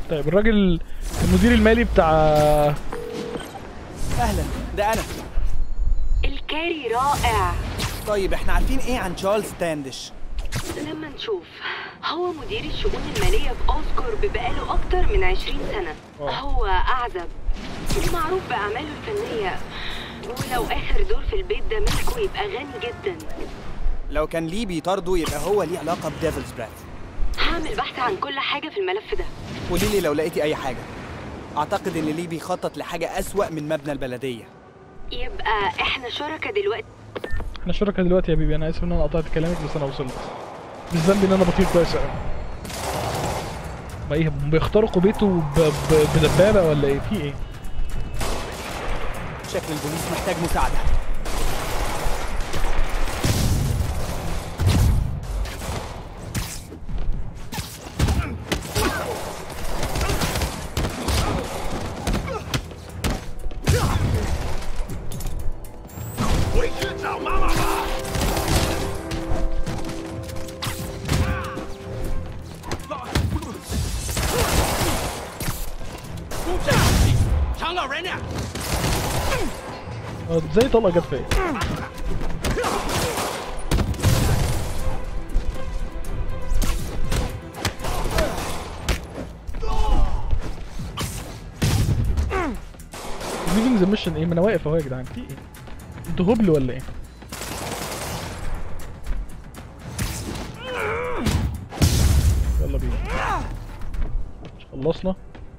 طيب الراجل المدير المالي بتاع اهلا ده انا الكاري رائع طيب احنا عارفين ايه عن تشارلز تاندش لما نشوف هو مدير الشؤون المالية في أوسكورب بقاله أكتر من 20 سنة آه. هو أعزب ومعروف بأعماله الفنية ولو آخر دور في البيت ده ملكه يبقى غني جدا لو كان ليه بيطارده يبقى هو ليه علاقه بديفلز براث هعمل بحث عن كل حاجة في الملف ده قولي لي لو لقيتي اي حاجه اعتقد ان ليه بيخطط لحاجه اسوأ من مبنى البلديه يبقى احنا شركة دلوقتي احنا شركة دلوقتي يا بيبي انا اسف ان انا قطعت كلامك بس انا وصلت مش ذنبي ان انا بطير كويس قوي ما ايه بيخترقوا بيته ب... ب... بدبابة ولا ايه في ايه شكل البوليس محتاج مساعده اه ازاي طلقة جت فيا ليفينج ذا ميشن ايه ما انا واقف اهو يا جدعان في ايه انتوا هبل ولا ايه يلا بينا مش خلصنا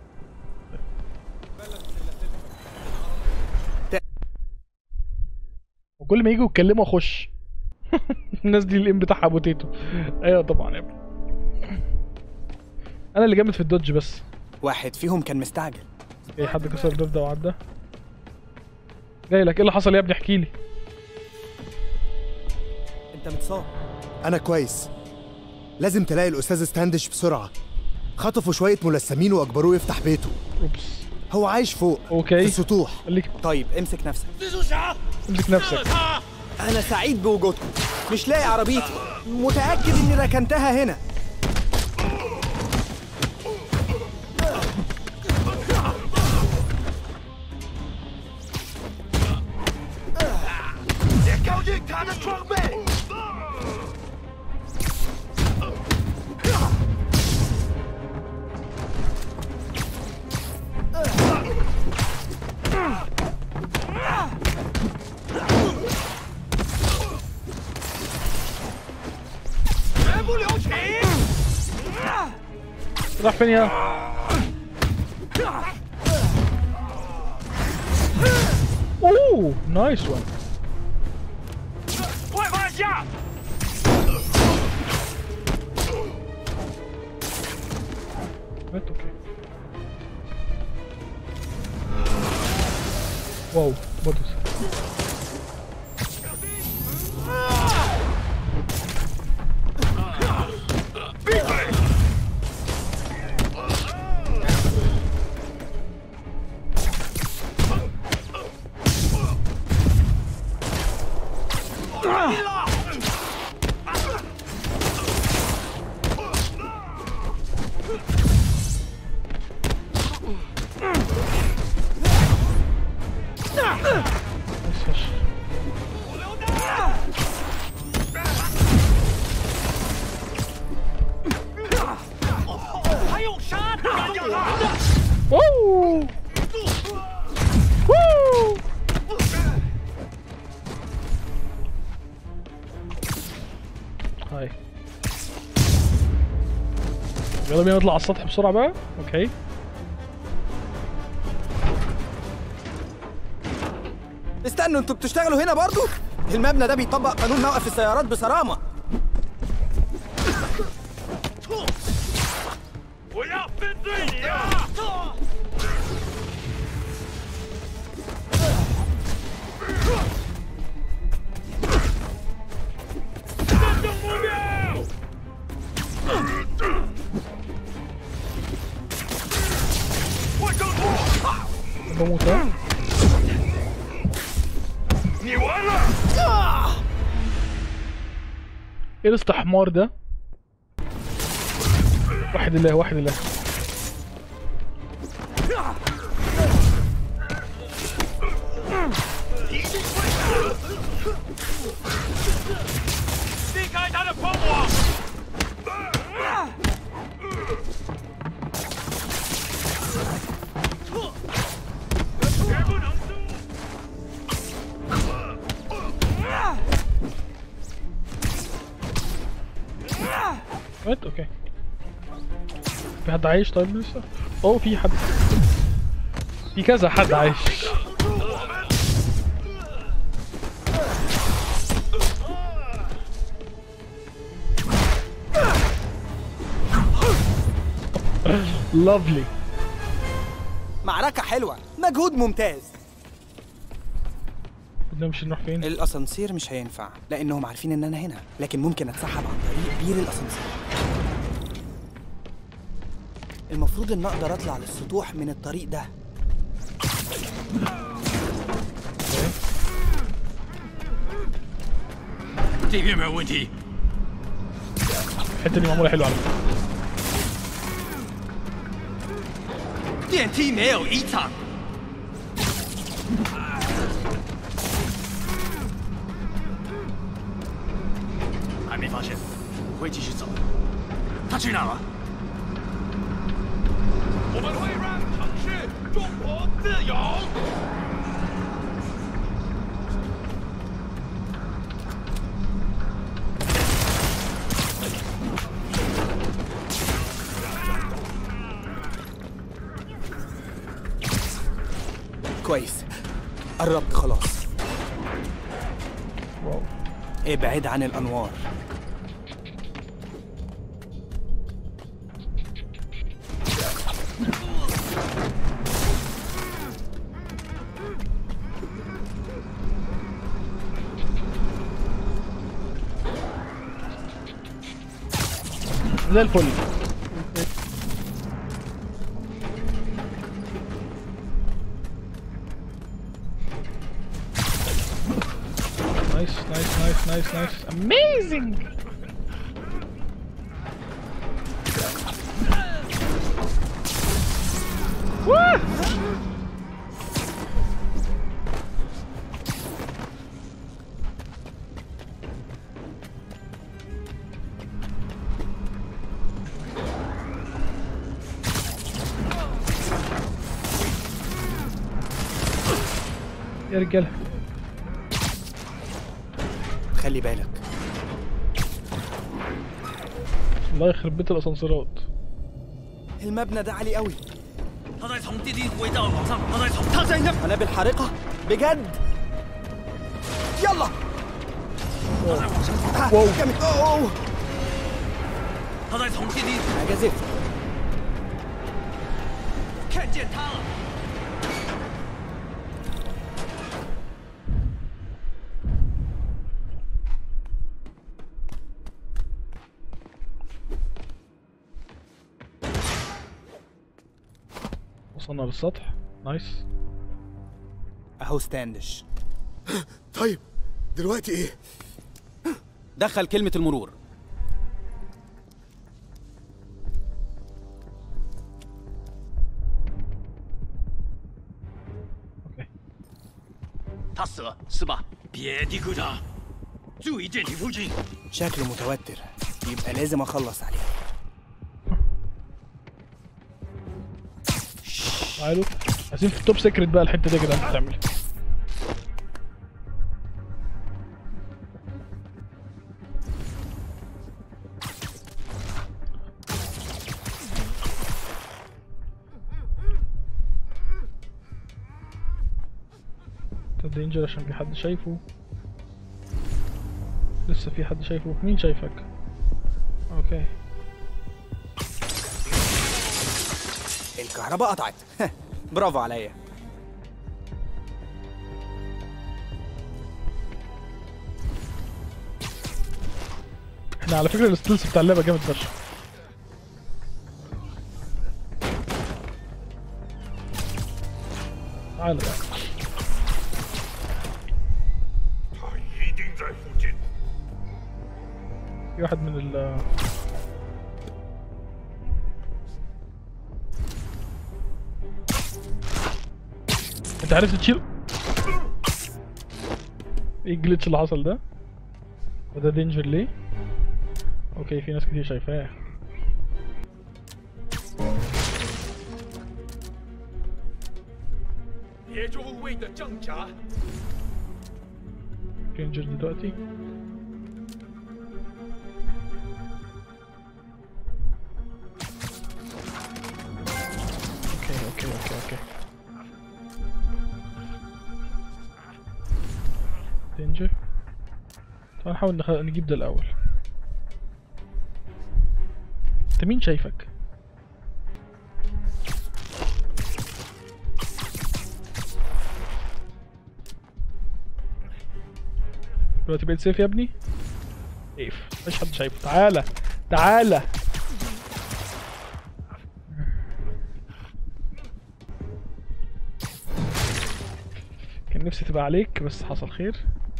وكل ما يجوا يتكلموا اخش الناس دي الام بتاعها بوتيتو ايوه طبعا يا ابني انا اللي جامد في الدوج بس واحد فيهم كان مستعجل اي حد كسر الباب ده وعدى جاي لك ايه اللي حصل يا ابني احكي لي انت متصاب أنا كويس لازم تلاقي الأستاذ ستاندش بسرعة خطفوا شوية ملثمين وأجبروه يفتح بيته اوبس هو عايش فوق أوكي. في السطوح خليك طيب امسك نفسك امسك نفسك انا سعيد بوجودكم مش لاقي عربيتي متاكد اني ركنتها هنا راح فين يا اوه نايس وان مات اوكي واو بطس نايس فشخ واو واو هاي يلا بينا نطلع على السطح بسرعة بقى اوكي استنوا انتوا بتشتغلوا هنا برضو المبنى ده بيطبق قانون موقف السيارات بصرامه 我要针对你啊！ 正中目标！ 我正图， بموت ها 你完了！ ايه الاستحمار ده واحد الله واحد الله 避开他的风网！绝不能输！ وات اوكي في حد عايش طيب لسه اوه في حد في كذا حد عايش لافلي معركة حلوة مجهود ممتاز بدنا نمشي نروح فين الاسانسير مش هينفع لانهم عارفين ان انا هنا لكن ممكن اتسحب عن طريق بير الاسانسير المفروض ان اقدر اطلع للسطوح من الطريق ده 这边没有问题。 الحته دي معموله حلوه على فكره 电梯没有异常还没发现，我会继续走。他去哪了？我们会让城市中国自由。 كويس قربت خلاص واو ابعد عن الانوار زي الفل نايس نايس نايس نايس نايس اميزنج يا رجاله خلي بالك الله يخرب بيت الاسانسيرات المبنى ده عالي قوي 他在从电梯轨道往上，他在从他在那， قنابل حارقة بجد يلا 他在往上， واو جامد أوه. 他在从电梯 حاجة زفت 看见他了。 وصلنا للسطح نايس اهو ستاندش طيب دلوقتي ايه؟ دخل كلمة المرور اوكي 他死了是吧？别低估他，注意电梯附近。 شكله متوتر يبقى لازم اخلص عليه تعالوا عايزين في التوب سيكريت بقى الحته دي يا جدعان بتعمل ده دينجر عشان في حد شايفه لسه في حد شايفه مين شايفك اوكي الكهرباء قطعت برافو عليا احنا على فكره الستيلز بتاع اللعبه جامد فشخ تعالى بقى 他一定在附近。 في واحد من ال انت عرفت تشيل ايه الجلitch اللي حصل ده وده دينجر ليه اوكي في ناس كتير شايفاه 野州卫的正甲 دينجر دلوقتي اوكي اوكي اوكي اوكي دينجر تعال نحاول نخ... نجيب ده الاول انت مين شايفك دلوقتي بقيت سيف يا ابني سيف مفيش حد شايفه تعالى تعالى كان نفسي تبقى عليك بس حصل خير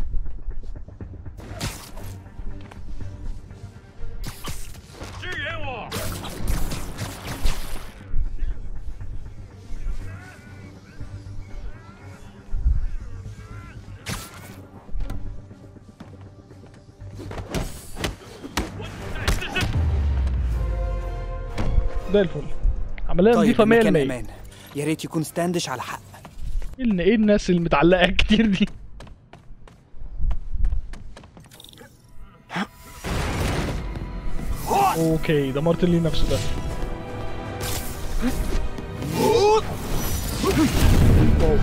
زي الفل عمليه طيب نظيفه 100% المكان ايه امان يا ريت يكون ستاندش على حق ال- ايه الناس المتعلقه كتير دي اوكي دمرت لي نفسه ده واو.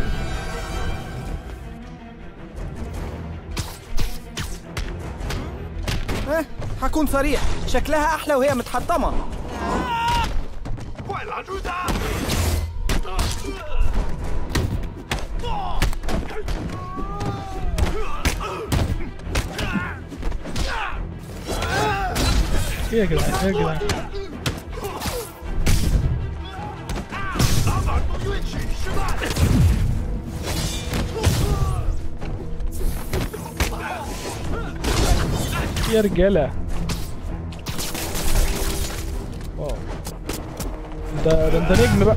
ها هكون صريح شكلها احلى وهي متحطمه 快拦住他！ ايه يا جدعان ايه يا جدعان 打法不允许失败。 يا رجاله واو ده ده انت نجم بقى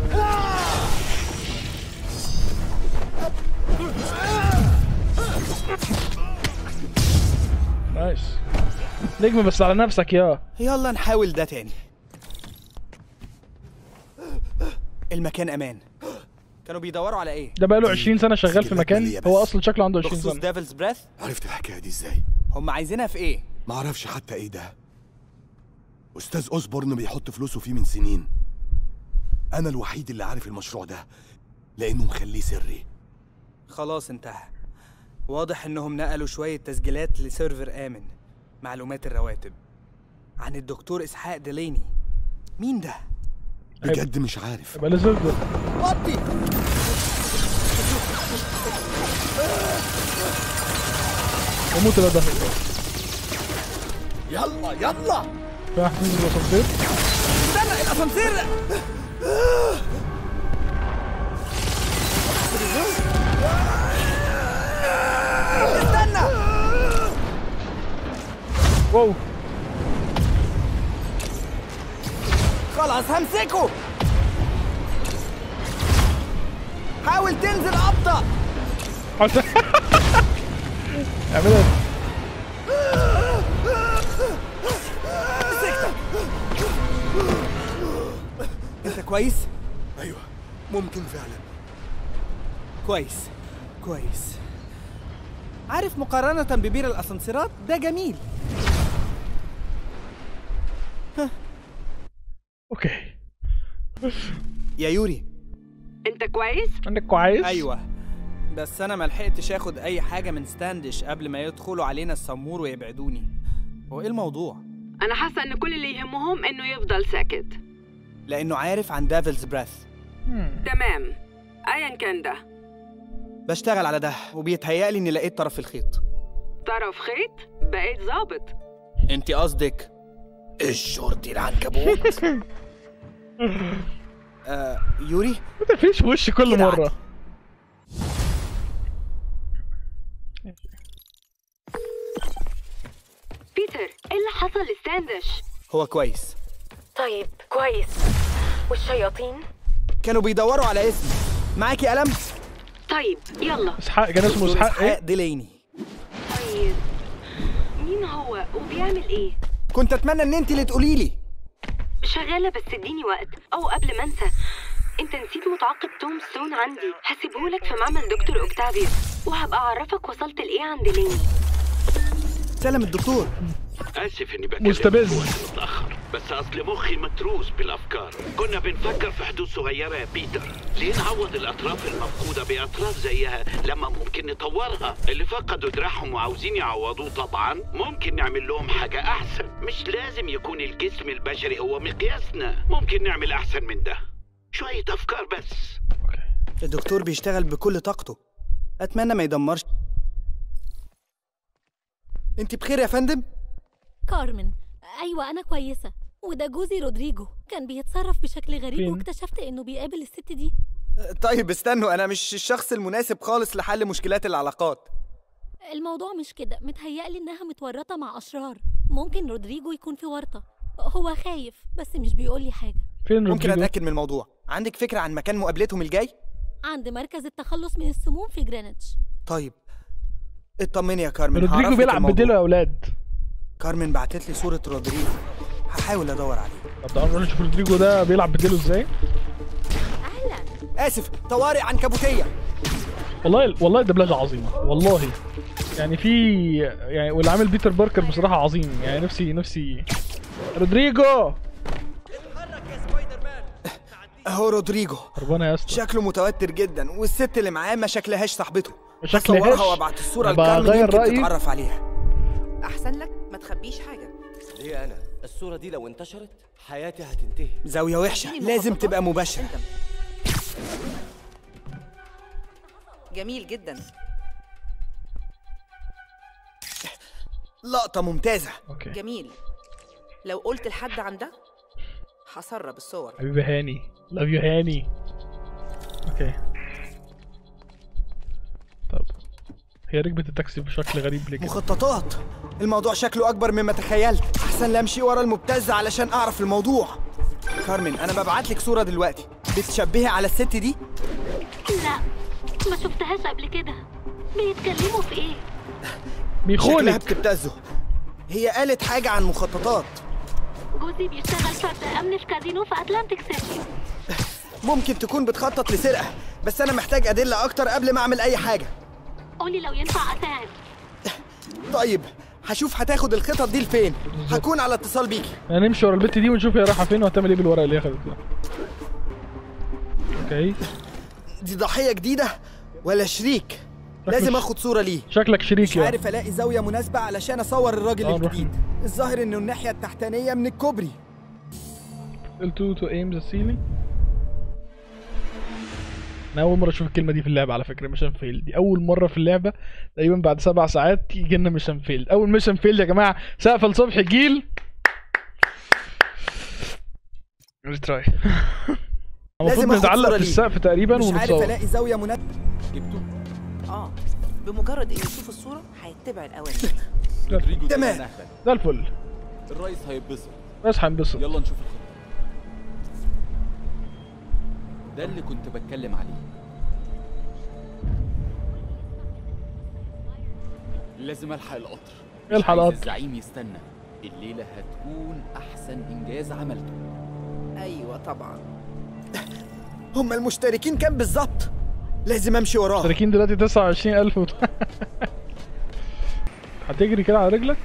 نايس نجم بس على نفسك يا يلا نحاول ده تاني المكان امان كانوا بيدوروا على ايه ده بقاله 20 سنه شغال في سكيلات مكان مالية هو بس. اصلا شكله عنده 20 بخصوص سنه ديفلز بريث عرفت الحكايه دي ازاي هم عايزينها في ايه معرفش حتى ايه ده استاذ اوسبورن بيحط فلوسه فيه من سنين انا الوحيد اللي عارف المشروع ده لانه مخليه سري خلاص انتهى واضح انهم نقلوا شوية تسجيلات لسيرفر آمن معلومات الرواتب عن الدكتور إسحاق ديليني مين ده؟ بجد مش عارف يبقى لازم ده وطي وموت بقى ده يلا يلا راح ننزل الاسانسير استنى الأسانسير استنى واو خلاص همسكه حاول تنزل أبطأ اعملها أنت كويس؟ ايوه ممكن فعلا كويس كويس عارف مقارنة ببير الأسانسيرات ده جميل اوكي يا يوري انت كويس عندك كويس ايوه بس انا ما لحقتش اخد اي حاجه من ستاندش قبل ما يدخلوا علينا السمور ويبعدوني هو ايه الموضوع انا حاسه ان كل اللي يهمهم انه يفضل ساكت لانه عارف عن ديفلز بريث تمام ايا كان ده بشتغل على ده وبيتهيألي اني لقيت طرف الخيط طرف خيط بقيت ظابط انت قصدك الشرطي العنكبوت آه يوري ما تقفلش وشي كل كده مره عادي. بيتر ايه اللي حصل لستاندش هو كويس طيب كويس والشياطين كانوا بيدوروا على اسمي معاكي قلم طيب يلا اسحاق كان اسمه دكتور اسحاق ايه ديليني طيب مين هو وبيعمل ايه كنت اتمنى ان انت اللي تقولي لي شغالة بس اديني وقت او قبل ما انسى انت نسيت متعاقب توم ستون عندي هسيبهولك في معمل دكتور اوكتافيو وهبقى اعرفك وصلت لايه عند ليني سلام الدكتور اسف اني بكلمك مستبز. في وقت متاخر بس اصل مخي متروس بالافكار كنا بنفكر في حدود صغيره يا بيتر ليه نعوض الاطراف المفقوده باطراف زيها لما ممكن نطورها اللي فقدوا دراعهم وعاوزين يعوضوه طبعا ممكن نعمل لهم حاجه احسن مش لازم يكون الجسم البشري هو مقياسنا ممكن نعمل احسن من ده شويه افكار بس الدكتور بيشتغل بكل طاقته اتمنى ما يدمرش انت بخير يا فندم كارمن ايوه انا كويسه وده جوزي رودريجو كان بيتصرف بشكل غريب فين؟ واكتشفت انه بيقابل الست دي طيب استنوا انا مش الشخص المناسب خالص لحل مشكلات العلاقات الموضوع مش كده متهيألي انها متورطه مع اشرار ممكن رودريجو يكون في ورطه هو خايف بس مش بيقولي حاجه فين ممكن رودريجو اتاكد من الموضوع عندك فكره عن مكان مقابلتهم الجاي عند مركز التخلص من السموم في جرينتش طيب اطمني يا كارمن رودريجو هعرفلك بيلعب الموضوع. بديله يا اولاد كارمن بعتت لي صوره رودريجو هحاول ادور عليه طب تعالوا نروح نشوف رودريجو ده بيلعب بديله ازاي اهلا اسف طوارئ عنكبوتيه والله والله دبلجه عظيمه والله يعني في يعني واللي عامل بيتر باركر بصراحه عظيم يعني نفسي نفسي رودريجو اهو رودريجو هربانه يا اسطى شكله متوتر جدا والست اللي معاه ما شكلهاش صاحبته ما شكلهاش؟ هصورها وابعت الصوره أبقى لكارمن أغير يمكن رأيي؟ تتعرف عليها احسن لك ما تخبيش حاجه ليه انا الصوره دي لو انتشرت حياتي هتنتهي زاويه وحشه اديني لازم مخططات. تبقى مباشره انت جميل جدا لقطه ممتازه اوكي جميل لو قلت لحد عن ده هسرب الصور حبيبي هاني لاف يو هاني اوكي طب هي ركبت التاكسي بشكل غريب ليه كده مخططات الموضوع شكله اكبر مما تخيلت احسن لا امشي ورا المبتز علشان اعرف الموضوع كارمن انا ببعت لك صوره دلوقتي بتشبهي على الست دي لا ما شفتهاش قبل كده بيتكلموا في ايه شكلها بيخونك بتبتزه هي قالت حاجه عن مخططات جوزي بيشتغل فرد امن في كازينو في اتلانتيك سيتي ممكن تكون بتخطط لسرقه بس انا محتاج ادله اكتر قبل ما اعمل اي حاجه قولي لو ينفع اساعد طيب هشوف هتاخد الخطط دي لفين هكون على اتصال بيكي هنمشي ورا البت دي ونشوف هي رايحه فين وهتعمل ايه بالورق اللي هي خدته اوكي دي ضحيه جديده ولا شريك لازم اخد صوره ليه شكلك شريك مش يعني عارف الاقي زاويه مناسبه علشان اصور الراجل آه، نروح الجديد الظاهر انه الناحيه التحتانيه من الكوبري L2 to aim the ceiling انا اول مره اشوف الكلمه دي في اللعبه على فكره ميشن فيلد دي اول مره في اللعبه تقريبا بعد سبع ساعات يجي لنا ميشن فيلد اول ميشن فيلد يا جماعه سقف لصبح جيل ريتراي المفروض لازم آخد نتعلق صورة في ليه. السقف تقريبا مش عارف ونتصور الاقي زاويه مناسبه جبته اه بمجرد انه يشوف الصوره هيتبع الاوامر رودريجو ده تمام. نهبل. ده الفل الرئيس هيتبسط بس هنبسط يلا نشوف الخطه ده اللي كنت بتكلم عليه لازم الحق القطر مش الحق عايز القطر. الزعيم يستنى الليله هتكون احسن انجاز عملته ايوه طبعا هم المشتركين كام بالظبط لازم امشي وراهم مشتركين دلوقتي 29000 وت... هتجري كده على رجلك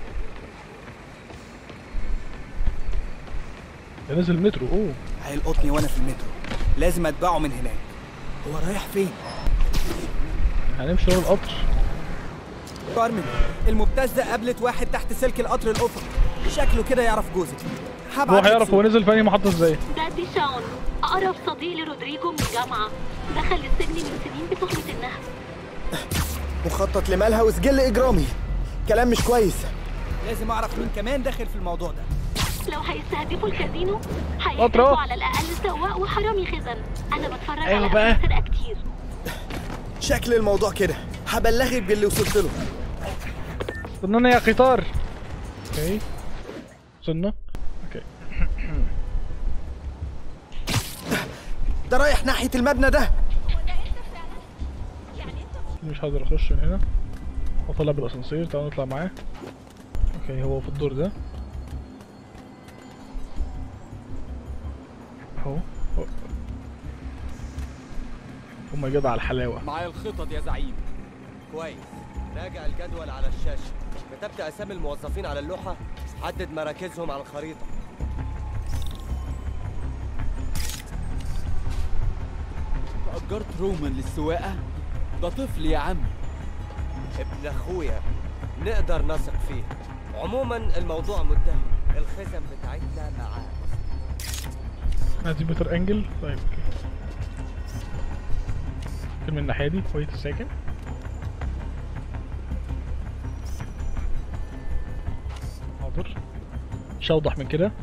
ده نزل مترو اوه هيلقطني وانا في المترو لازم اتبعه من هناك هو رايح فين هنمشي ورا القطر كارمن المبتزه قابلت واحد تحت سلك القطر الافقي شكله كده يعرف جوزك هو هبعت لك هيعرف هو صورة. نزل في انهي محطه ازاي ده دي شاون اقرب صديق لرودريجو من الجامعه دخل السجن من سنين بتهمه النهب مخطط لمالها وسجل اجرامي كلام مش كويس لازم اعرف مين كمان داخل في الموضوع ده لو هيستهدفوا الكازينو أطرق. هيحتاجوا على الاقل سواق وحرامي خزن انا بتفرج أيوة على بقى. أفلام سرقه كتير شكل الموضوع كده هبلغك باللي وصلت له استنانا يا قطار اوكي وصلنا اوكي ده رايح ناحيه المبنى ده مش هقدر اخش من هنا واطلع بالاسانسير تعالوا نطلع معاه اوكي هو في الدور ده اهو أهو. او ماي جاد على الحلاوه معايا الخطط يا زعيم كويس راجع الجدول على الشاشة كتبت أسامي الموظفين على اللوحة حدد مراكزهم على الخريطة أجرت رومان للسواقة ده طفل يا عم ابن أخويا نقدر نثق فيه عموما الموضوع منتهي الخزن بتاعتنا معاه عايزين بيتر انجل طيب اوكي ممكن من الناحيه دي ويت سكند حاضر مش اوضح من كده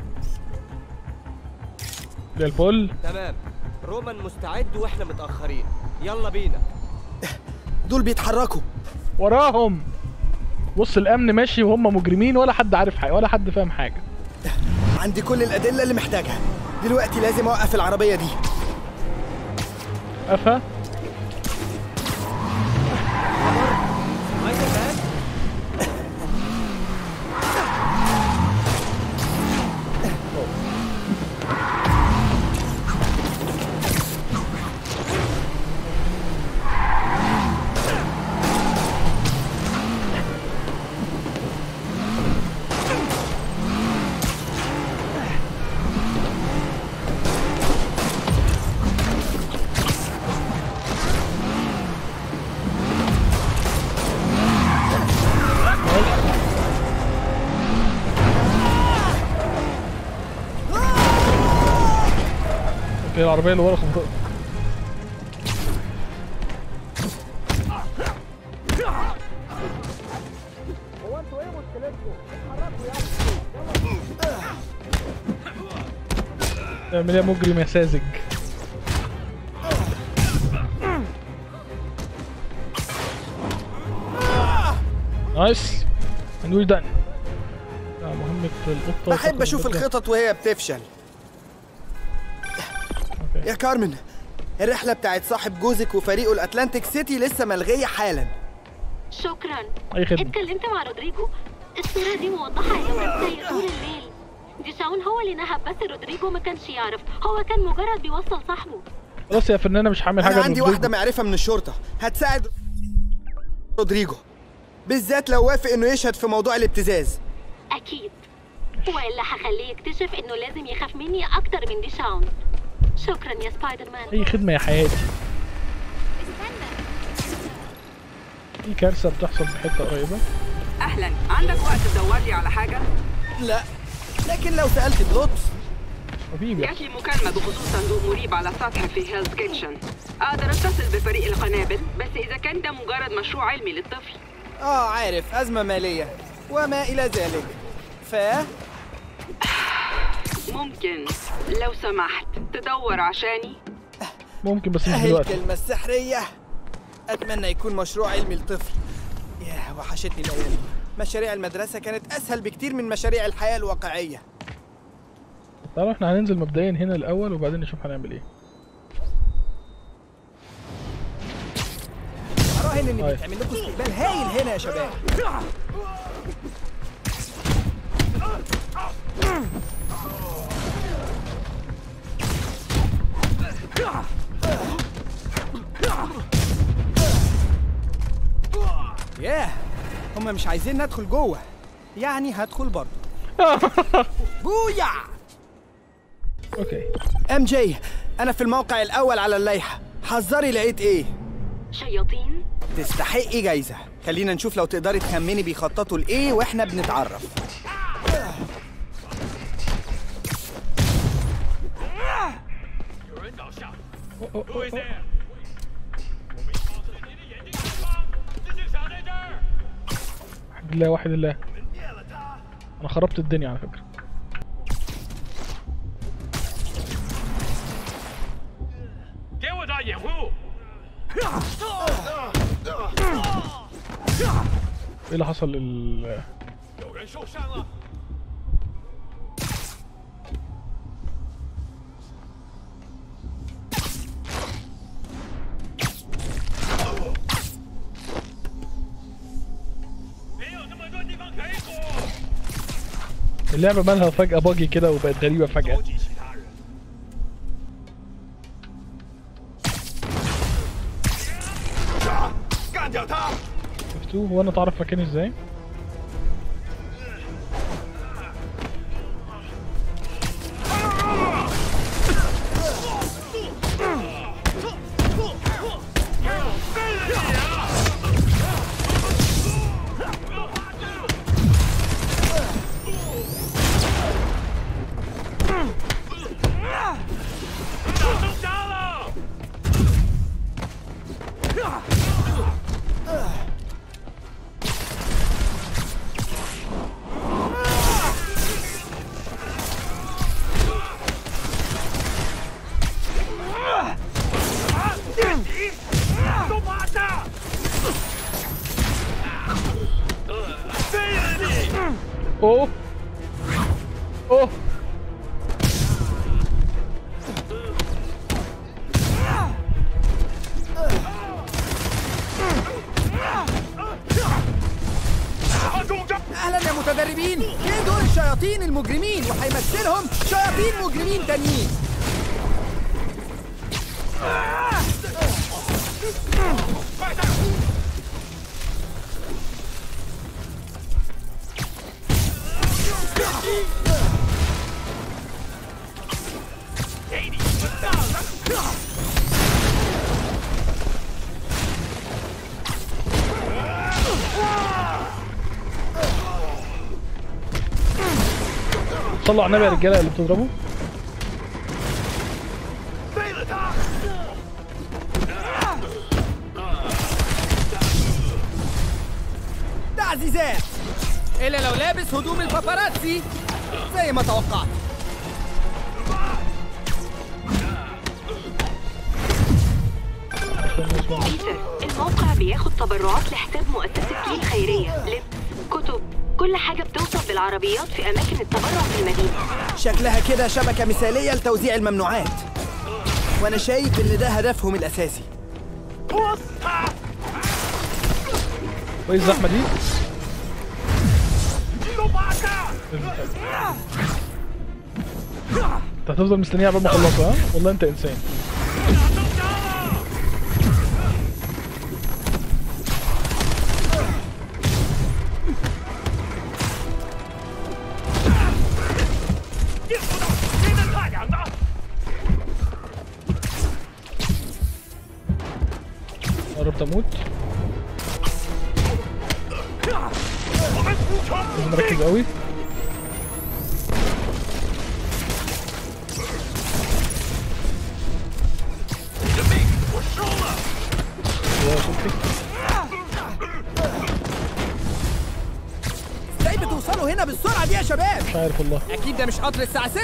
ده البول تمام رومان مستعد واحنا متأخرين يلا بينا دول بيتحركوا وراهم بص الامن ماشي وهم مجرمين ولا حد عارف حاجه ولا حد فاهم حاجه عندي كل الأدلة اللي محتاجها دلوقتي لازم أوقف العربية دي قفا اوكي العربيه اللي ورا خبطت اعمل ايه يا مجرم يا ساذج نايس and we're done آه، مهمة القطة بحب أشوف الخطط الخطط وهي بتفشل يا كارمن الرحلة بتاعت صاحب جوزك وفريقه الأتلانتيك سيتي لسه ملغية حالا شكرا أي خدمة. اتكلمت مع رودريجو الصورة دي موضحة يا واد زي طول الليل دي شاون هو اللي نهب بس رودريجو ما كانش يعرف هو كان مجرد بيوصل صاحبه خلاص يا فنانة مش هعمل حاجة أنا عندي لرودريجو. واحدة معرفة من الشرطة هتساعد رودريجو بالذات لو وافق إنه يشهد في موضوع الابتزاز أكيد وإلا هخليه يكتشف إنه لازم يخاف مني أكتر من دي شاون شكرا يا سبايدر مان أي خدمة يا حياتي في كارثة بتحصل في حتة قريبة اهلا عندك وقت تدور لي على حاجه لا لكن لو سألت بلطف حبيبي جات لي مكالمه بخصوص صندوق مريب على سطح في هيلز كيتشن اقدر اتصل بفريق القنابل بس اذا كان ده مجرد مشروع علمي للطفل آه عارف أزمة مالية وما إلى ذلك ف ممكن لو سمحت تدور عشاني ممكن بس مش أهي دلوقتي الكلمة السحرية أتمنى يكون مشروع علمي لطفل ياه وحشتني الأيام دي. مشاريع المدرسة كانت أسهل بكتير من مشاريع الحياة الواقعية تعالوا احنا هننزل مبدئيا هنا الأول وبعدين نشوف هنعمل ايه أراهن إن طيب. بيتعمل لكم استقبال هايل هنا يا شباب ياه هما مش عايزين ندخل جوه يعني هدخل برضه بويا اوكي ام جي انا في الموقع الاول على اللائحه حذري لقيت ايه شياطين تستحقي جايزه خلينا نشوف لو تقدري تخمني بيخططوا لايه واحنا بنتعرف واحد الله واحد الله انا خربت الدنيا على فكرة ايه اللي حصل لل اللعبة مالها فجأة باجي كده وبقت غريبة فجأة 击其他人。 干掉他！ شفتوه هو انا تعرف مكاني ازاي؟ اوه اوه اهلا يا متدربين ايه دول الشياطين المجرمين وهيمثلهم شياطين مجرمين تانيين صلوا على النبي يا رجاله اللي بتضربوا 废了他！ تعزيزات الا لو لابس هدوم الباباراتزي زي ما توقعت بيتر الموقع بياخد تبرعات لحساب مؤسسة كي الخيرية لبس كتب كل حاجة بتوصل بالعربيات في أماكن التبرع في المدينة شكلها كده شبكة مثالية لتوزيع الممنوعات وانا شايف ان ده هدفهم الاساسي 拖死他！ وايه الزحمه دي؟ 你都把他！ انت هتفضل مستنيها قبل ما اخلصها ها؟ والله انت انسان 见不到，谁能他娘的！ قربت اموت 我们出城 لازم اركز قوي يا شوفي ازاي بتوصلوا هنا بالسرعة دي يا شباب مش عارف والله اكيد ده مش قطر الساعة 6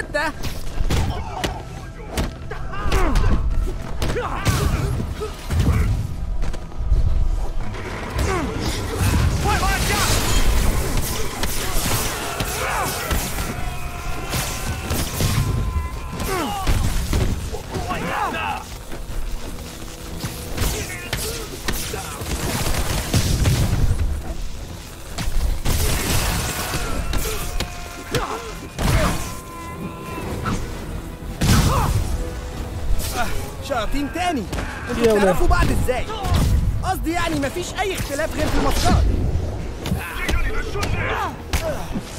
快放下！ شياطين تاني يا انتوا ولاد. بتعرفوا بعض ازاي قصدي يعني مفيش اي اختلاف غير في المسار 这是你的顺序。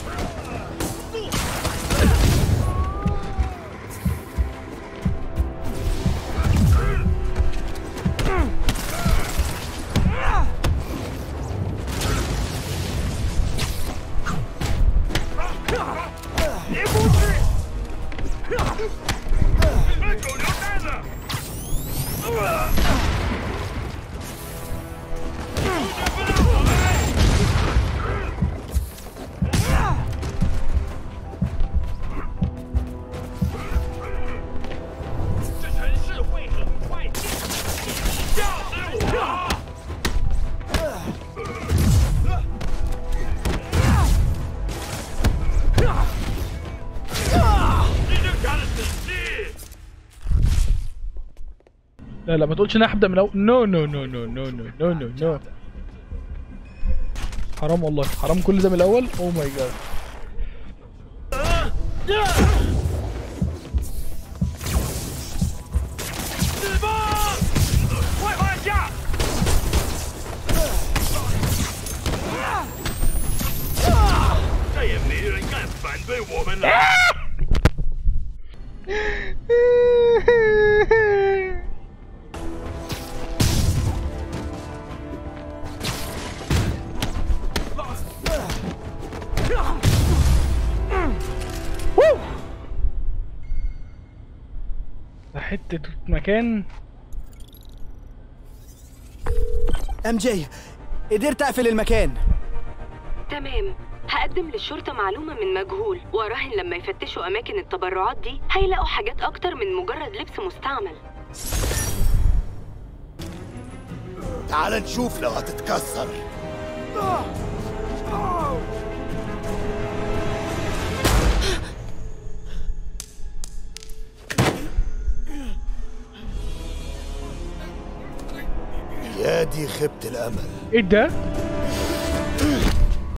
你不是！你们狗娘蛋子！ 这城市会很快建成，吓死我！ 你这干了死鸡！ لا لا ما تقولش ان انا هبدا من الاول نو نو نو نو نو نو نو نو نو حرام والله حرام كل ده من الاول او ماي جاد 四方，快放下！再也没人敢反对我们了。 ده حتة مكان ام جي قدرت اقفل المكان تمام هقدم للشرطة معلومة من مجهول وراهن لما يفتشوا أماكن التبرعات دي هيلاقوا حاجات أكتر من مجرد لبس مستعمل تعال نشوف لو هتتكسر يا دي خيبة الأمل ايه ده؟